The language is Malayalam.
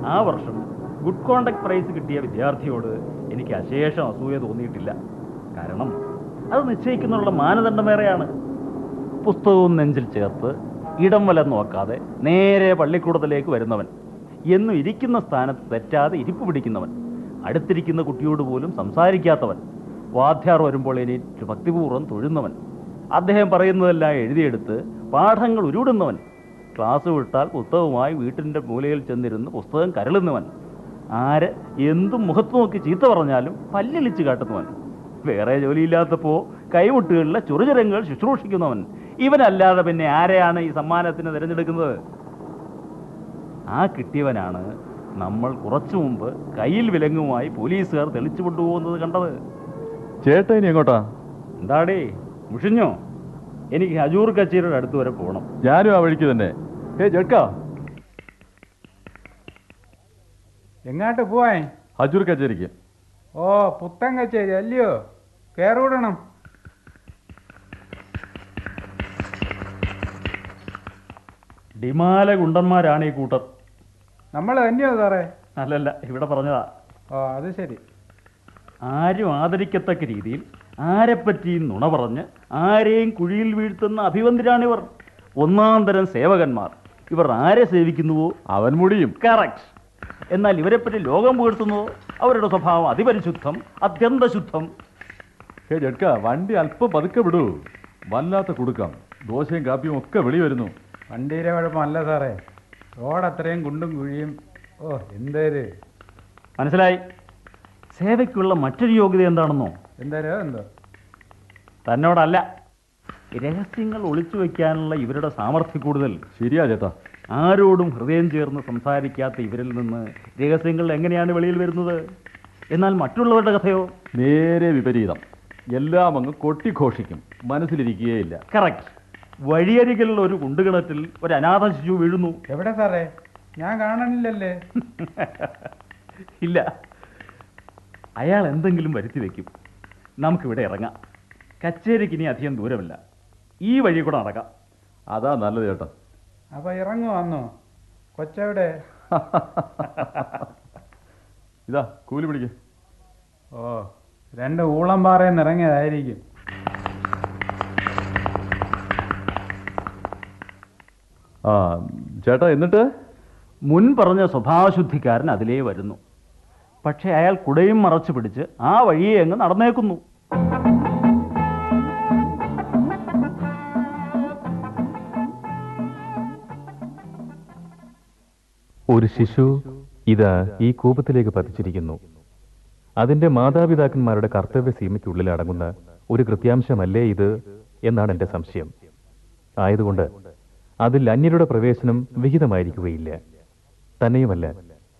ആ വർഷം ഗുഡ് കോണ്ടക്ട് പ്രൈസ് കിട്ടിയ വിദ്യാർത്ഥിയോട് എനിക്ക് അശേഷം അസൂയ തോന്നിയിട്ടില്ല കാരണം അത് നിശ്ചയിക്കുന്നുള്ള മാനദണ്ഡം വേറെയാണ് പുസ്തകവും നെഞ്ചിൽ ചേർത്ത് ഇടം വലം നോക്കാതെ നേരെ പള്ളിക്കൂടത്തിലേക്ക് വരുന്നവൻ എന്നും ഇരിക്കുന്ന സ്ഥാനത്ത് തെറ്റാതെ ഇരിപ്പ് പിടിക്കുന്നവൻ അടുത്തിരിക്കുന്ന കുട്ടിയോട് പോലും സംസാരിക്കാത്തവൻ വാദ്യാർ വരുമ്പോൾ എണീറ്റ് ഭക്തിപൂർവ്വം തൊഴുന്നവൻ അദ്ദേഹം പറയുന്നതെല്ലാം എഴുതിയെടുത്ത് പാഠങ്ങൾ ഉരുവിടുന്നവൻ ക്ലാസ് വിട്ടാൽ പുസ്തകവുമായി വീട്ടിൻ്റെ മൂലയിൽ ചെന്നിരുന്ന് പുസ്തകം കരളുന്നവൻ ആര് എന്തും മുഖത്ത് നോക്കി ചീത്ത പറഞ്ഞാലും പല്ലിളിച്ച് കാട്ടുന്നവൻ വേറെ ജോലിയില്ലാത്തപ്പോൾ കൈമുട്ടുകളിലെ ചുറുചുരങ്ങൾ ശുശ്രൂഷിക്കുന്നവൻ ഇവനല്ലാതെ പിന്നെ ആരെയാണ് ഈ സമ്മാനത്തിന് തിരഞ്ഞെടുക്കുന്നത് ആ കിട്ടിയവനാണ് നമ്മൾ കുറച്ചു മുമ്പ് കയ്യിൽ വിലങ്ങുമായി പോലീസുകാർ തെളിച്ചു കൊണ്ടുപോകുന്നത് കണ്ടത് ചേട്ടാ ഇനി എങ്ങോട്ടാ എന്താടേ മുഷിഞ്ഞോ എനിക്ക് ഹജൂർ കച്ചേരിയുടെ അടുത്ത് വരെ പോകണം ഞാനും ആ വഴിക്ക് തന്നെ ഏ ജഡ്കാ എങ്ങാട്ട് പോവാൻ ഹജൂർ കച്ചേരിക്ക് ഓ പുത്തൻ കച്ചേരി അല്ലയോ കയറിവിടണം ഡിമാല ഗുണ്ടന്മാരാണ് ഈ കൂട്ടർ നമ്മൾ തന്നെയോ സാറേ അല്ലല്ല ഇവിടെ പറഞ്ഞതാ ഓ അത് ശരി ആരും ആദരിക്കത്തക്ക രീതിയിൽ ആരെപ്പറ്റിയും നുണ പറഞ്ഞ് ആരെയും കുഴിയിൽ വീഴ്ത്തുന്ന അഭിവന്ദരാണിവർ ഒന്നാം തരം സേവകന്മാർ ഇവർ ആരെ സേവിക്കുന്നുവോ അവൻ മുടിയും കറക്റ്റ് എന്നാൽ ഇവരെപ്പറ്റി ലോകം പുകഴ്ത്തുന്നതോ അവരുടെ സ്വഭാവം അതിപരിശുദ്ധം അത്യന്തശുദ്ധം ഏ ജഡ്കാ വണ്ടി അല്പം പതുക്കെ വിടൂ വല്ലാത്ത കൊടുക്കാം ദോശയും കാപ്പിയും ഒക്കെ വെളി വരുന്നു വണ്ടിയുടെ കുഴപ്പമല്ല സാറേ റോഡ് അത്രയും കുണ്ടും കുഴിയും ഓ എന്തേര് മനസ്സിലായി സേവയ്ക്കുള്ള മറ്റൊരു യോഗ്യത എന്താണെന്നോ എന്തേരോ എന്തോ തന്നോടല്ല രഹസ്യങ്ങൾ ഒളിച്ചു വയ്ക്കാനുള്ള ഇവരുടെ സാമർഥ്യ കൂടുതൽ ശരിയാ ചേട്ടാ ആരോടും ഹൃദയം ചേർന്ന് സംസാരിക്കാത്ത ഇവരിൽ നിന്ന് രഹസ്യങ്ങൾ എങ്ങനെയാണ് വെളിയിൽ വരുന്നത് എന്നാൽ മറ്റുള്ളവരുടെ കഥയോ നേരെ വിപരീതം എല്ലാം അങ്ങ് കൊട്ടിഘോഷിക്കും മനസ്സിലിരിക്കുകയില്ല കറക്റ്റ് വഴിയരികിലുള്ള ഒരു കുണ്ടുകിണറ്റിൽ ഒരു അനാഥ ശിശു വീഴുന്നു എവിടെ സാറേ ഞാൻ കാണണില്ലല്ലേ ഇല്ല അയാൾ എന്തെങ്കിലും വരുത്തി വെക്കും നമുക്കിവിടെ ഇറങ്ങാം കച്ചേരിക്ക് ഇനി അധികം ദൂരമില്ല ഈ വഴി കൂടെ നടക്കാം അതാ നല്ലത് ചേട്ടാ അപ്പൊ ഇറങ്ങു വന്നോ കൊച്ചെവിടെ ഇതാ കൂലി പിടിക്ക് ഓ രണ്ട് ഊളംപാറയിൽ നിന്ന് ഇറങ്ങിയതായിരിക്കും ആ ചേട്ടാ എന്നിട്ട് മുൻ പറഞ്ഞ സ്വഭാവശുദ്ധിക്കാരൻ അതിലേ വരുന്നു പക്ഷേ അയാൾ കുടയും മറച്ചു പിടിച്ച് ആ വഴിയെ അങ്ങ് നടന്നേക്കുന്നു ഒരു ശിശു ഇതാ ഈ കൂപത്തിലേക്ക് പതിച്ചിരിക്കുന്നു അതിന്റെ മാതാപിതാക്കന്മാരുടെ കർത്തവ്യ സീമയ്ക്കുള്ളിൽ അടങ്ങുന്ന ഒരു കൃത്യാംശമല്ലേ ഇത് എന്നാണ് എന്റെ സംശയം ആയതുകൊണ്ട് അതിൽ അന്യരുടെ പ്രവേശനം വിഹിതമായിരിക്കുകയില്ല തന്നെയുമല്ല